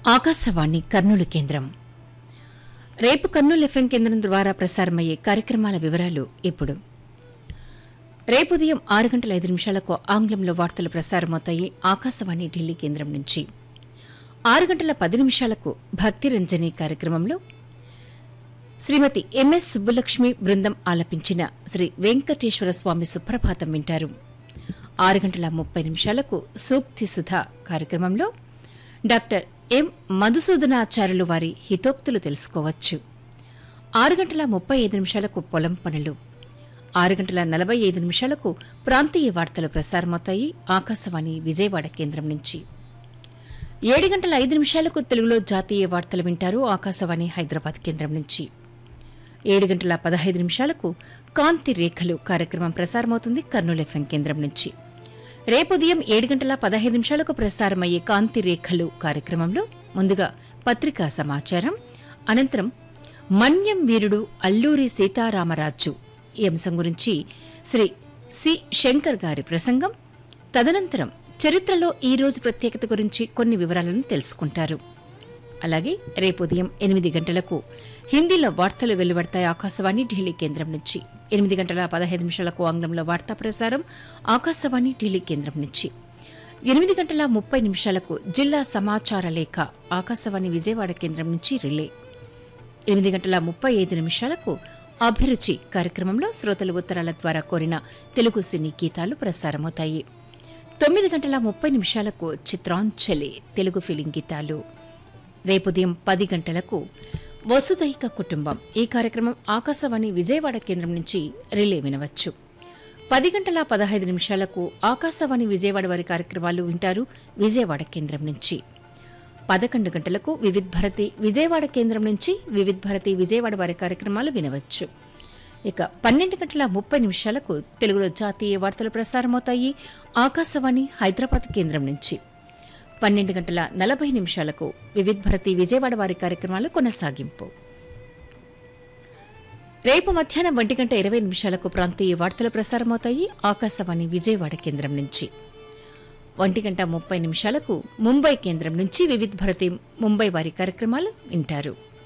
ఆకాశవాణి కర్నూలు కేంద్రం రేపు కర్నూలు ఎఫ్ఎం కేంద్రం ద్వారా ప్రసారమయ్యే కార్యక్రమాల వివరాలు ఇప్పుడు రేపు ఉదయం ఆరు గంటల ఐదు నిమిషాలకు ఆంగ్లంలో వార్తలు ప్రసారమవుతాయి ఆకాశవాణి ఢిల్లీ కేంద్రం నుంచి ఆరు గంటల పది నిమిషాలకు భక్తి రంజని కార్యక్రమంలో శ్రీమతి ఎంఎస్ సుబ్బలక్ష్మి బృందం ఆలపించిన శ్రీ వెంకటేశ్వర స్వామి సుప్రభాతం వింటారు ఆరు గంటల ముప్పై నిమిషాలకు సూక్తి సుధా కార్యక్రమంలో డాక్టర్ ఎం మధుసూదనాచార్యులు వారి హితోక్తులు తెలుసుకోవచ్చు ఆరు గంటల ముప్పై ఐదు నిమిషాలకు పొలం పనులు ఆరు గంటల నలభై ఐదు నిమిషాలకు ప్రాంతీయ వార్తలు ప్రసారమవుతాయి ఆకాశవాణి విజయవాడ కేంద్రం నుంచి ఏడు గంటల ఐదు నిమిషాలకు తెలుగులో జాతీయ వార్తలు వింటారు ఆకాశవాణి హైదరాబాద్ కేంద్రం నుంచి ఏడు గంటల పదహైదు నిమిషాలకు కాంతి రేఖలు కార్యక్రమం ప్రసారమవుతుంది కర్నూలు ఎఫ్ఎం కేంద్రం నుంచి రేపు ఉదయం ఏడు గంటల పదహైదు నిమిషాలకు ప్రసారమయ్యే కాంతి రేఖలు కార్యక్రమంలో ముందుగా పత్రికా సమాచారం అనంతరం మన్యం వీరుడు అల్లూరి సీతారామరాజు ఈ అంశం గురించి శ్రీ సి శంకర్ గారి ప్రసంగం తదనంతరం చరిత్రలో ఈ రోజు ప్రత్యేకత గురించి కొన్ని వివరాలను తెలుసుకుంటారు అలాగే రేపు ఉదయం ఎనిమిది గంటలకు హిందీలో వార్తలు వెలువడతాయి ఆకాశవాణి ఢిల్లీ కేంద్రం నుంచి ఎనిమిది గంటల పదహైదు నిమిషాలకు ఆంగ్లంలో వార్తా ప్రసారం ఆకాశవాణి ఢిల్లీ కేంద్రం నుంచి ఎనిమిది గంటల ముప్పై నిమిషాలకు జిల్లా సమాచార లేఖ ఆకాశవాణి విజయవాడ కేంద్రం నుంచి రిలే ఎనిమిది గంటల ముప్పై ఐదు నిమిషాలకు అభిరుచి కార్యక్రమంలో శ్రోతలు ఉత్తరాల ద్వారా కోరిన తెలుగు సినీ గీతాలు ప్రసారమవుతాయి తొమ్మిది గంటల ముప్పై నిమిషాలకు చిత్రాంజలి తెలుగు ఫిలిం గీతాలు రేపు ఉదయం పది గంటలకు వసుదైక కుటుంబం ఈ కార్యక్రమం ఆకాశవాణి విజయవాడ కేంద్రం నుంచి రిలే వినవచ్చు పది గంటల పదహైదు నిమిషాలకు ఆకాశవాణి విజయవాడ వారి కార్యక్రమాలు వింటారు విజయవాడ కేంద్రం నుంచి పదకొండు గంటలకు వివిధ్ భారతి విజయవాడ కేంద్రం నుంచి వివిధ్ భారతి విజయవాడ వారి కార్యక్రమాలు వినవచ్చు ఇక పన్నెండు గంటల ముప్పై నిమిషాలకు తెలుగులో జాతీయ వార్తలు ప్రసారమవుతాయి ఆకాశవాణి హైదరాబాద్ కేంద్రం నుంచి పన్నెండు గంటల నలభై నిమిషాలకు వివిధ్ భారతి విజయవాడ వారి కార్యక్రమాలు కొనసాగింపు రేపు మధ్యాహ్నం ఒంటి గంట ఇరవై నిమిషాలకు ప్రాంతీయ వార్తలు ప్రసారమవుతాయి ఆకాశవాణి విజయవాడ కేంద్రం నుంచి ఒంటి గంట ముప్పై నిమిషాలకు ముంబై కేంద్రం నుంచి వివిధ్ భారతి ముంబై వారి కార్యక్రమాలు వింటారు